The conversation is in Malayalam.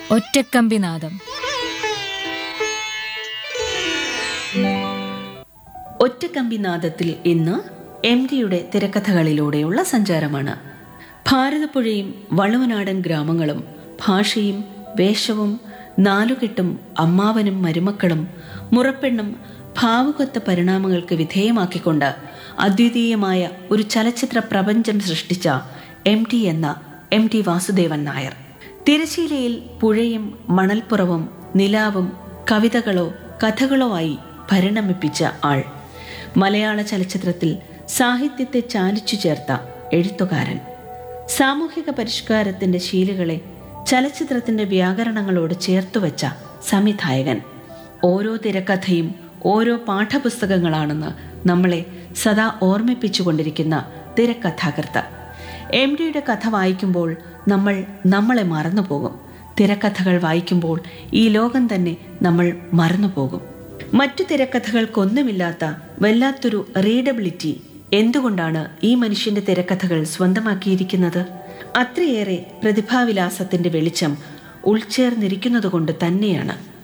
ഒറ്റക്കമ്പിനാദം ഒറ്റക്കമ്പിനാദത്തിൽ ഇന്ന് എം ഡിയുടെ തിരക്കഥകളിലൂടെയുള്ള സഞ്ചാരമാണ് ഭാരതപ്പുഴയും വള്ളുവനാടൻ ഗ്രാമങ്ങളും ഭാഷയും വേഷവും നാലുകെട്ടും അമ്മാവനും മരുമക്കളും മുറപ്പെണ്ണും ഭാവുകത്വ പരിണാമങ്ങൾക്ക് വിധേയമാക്കിക്കൊണ്ട് അദ്വിതീയമായ ഒരു ചലച്ചിത്ര പ്രപഞ്ചം സൃഷ്ടിച്ച എം ടി എന്ന എം ടി വാസുദേവൻ നായർ തിരശീലയിൽ പുഴയും മണൽപ്പുറവും നിലാവും കവിതകളോ കഥകളോ ആയി പരിണമിപ്പിച്ച ആൾ മലയാള ചലച്ചിത്രത്തിൽ സാഹിത്യത്തെ ചാലിച്ചു ചേർത്ത എഴുത്തുകാരൻ സാമൂഹിക പരിഷ്കാരത്തിന്റെ ശീലുകളെ ചലച്ചിത്രത്തിന്റെ വ്യാകരണങ്ങളോട് ചേർത്തുവച്ച സംവിധായകൻ ഓരോ തിരക്കഥയും ഓരോ പാഠപുസ്തകങ്ങളാണെന്ന് നമ്മളെ സദാ ഓർമ്മിപ്പിച്ചുകൊണ്ടിരിക്കുന്ന തിരക്കഥാകൃത്ത് എം ഡിയുടെ കഥ വായിക്കുമ്പോൾ നമ്മൾ നമ്മളെ മറന്നുപോകും തിരക്കഥകൾ വായിക്കുമ്പോൾ ഈ ലോകം തന്നെ നമ്മൾ മറന്നുപോകും മറ്റു തിരക്കഥകൾക്കൊന്നുമില്ലാത്ത വല്ലാത്തൊരു റീഡബിലിറ്റി എന്തുകൊണ്ടാണ് ഈ മനുഷ്യന്റെ തിരക്കഥകൾ സ്വന്തമാക്കിയിരിക്കുന്നത് അത്രയേറെ പ്രതിഭാവിലാസത്തിന്റെ വെളിച്ചം ഉൾച്ചേർന്നിരിക്കുന്നതുകൊണ്ട് തന്നെയാണ്